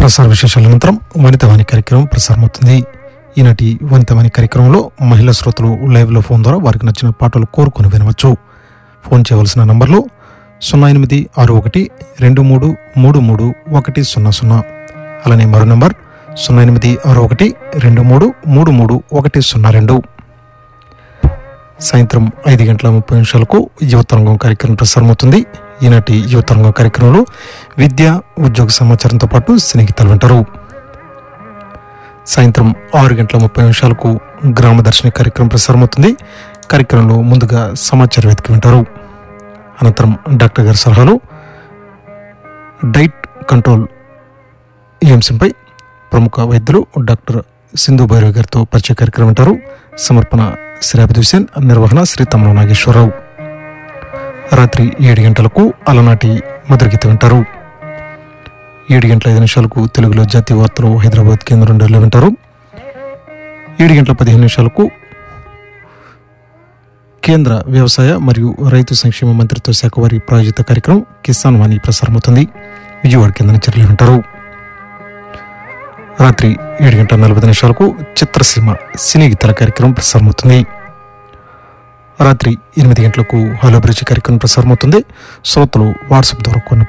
ప్రసార విశేషాల అనంతరం వనితవాణి కార్యక్రమం ప్రసారమవుతుంది ఈనాటి వనితవాణి కార్యక్రమంలో మహిళా శ్రోతలు లైవ్లో ఫోన్ ద్వారా వారికి నచ్చిన పాటలు కోరుకుని వినవచ్చు ఫోన్ చేయవలసిన నంబర్లు సున్నా ఎనిమిది ఆరు ఒకటి రెండు మూడు మూడు మూడు ఒకటి సున్నా సున్నా అలానే మరో నంబర్ సున్నా ఎనిమిది ఆరు ఒకటి రెండు మూడు మూడు మూడు ఒకటి సున్నా రెండు సాయంత్రం ఐదు గంటల ముప్పై నిమిషాలకు యువతరంగం కార్యక్రమం ప్రసారమవుతుంది ఈనాటి యువతరంగం కార్యక్రమంలో విద్య ఉద్యోగ సమాచారంతో పాటు స్నేహితులు వింటారు సాయంత్రం ఆరు గంటల ముప్పై నిమిషాలకు గ్రామ దర్శన కార్యక్రమం ప్రసారమవుతుంది కార్యక్రమంలో ముందుగా సమాచార వేదిక వింటారు అనంతరం డాక్టర్ గారి సలహాలు డైట్ కంట్రోల్ ఈ అంశంపై ప్రముఖ వైద్యులు డాక్టర్ సింధు భైరవ్ గారితో పరిచయ కార్యక్రమం వింటారు సమర్పణ శ్రీ అభిద్ హుసేన్ నిర్వహణ శ్రీ తమ్మల నాగేశ్వరరావు రాత్రి ఏడు గంటలకు అలనాటి మధురగీత వింటారు ఏడు గంటల ఐదు నిమిషాలకు తెలుగులో జాతీయ వార్తలు హైదరాబాద్ కేంద్రం నుండి వింటారు ఏడు గంటల పదిహేను నిమిషాలకు కేంద్ర వ్యవసాయ మరియు రైతు సంక్షేమ మంత్రిత్వ శాఖ వారి ప్రాయోజిత కార్యక్రమం కిసాన్ వాణి ప్రసారమవుతుంది విజయవాడ కేంద్రం చర్యలు వింటారు రాత్రి ఏడు గంటల నలభై నిమిషాలకు చిత్రసీమ సినీ గీతాల కార్యక్రమం ప్రసారమవుతుంది రాత్రి ఎనిమిది గంటలకు హలో బ్రిడ్జ్ కార్యక్రమం ప్రసారమవుతుంది శ్రోతలు వాట్సాప్ ద్వారా కొన్ని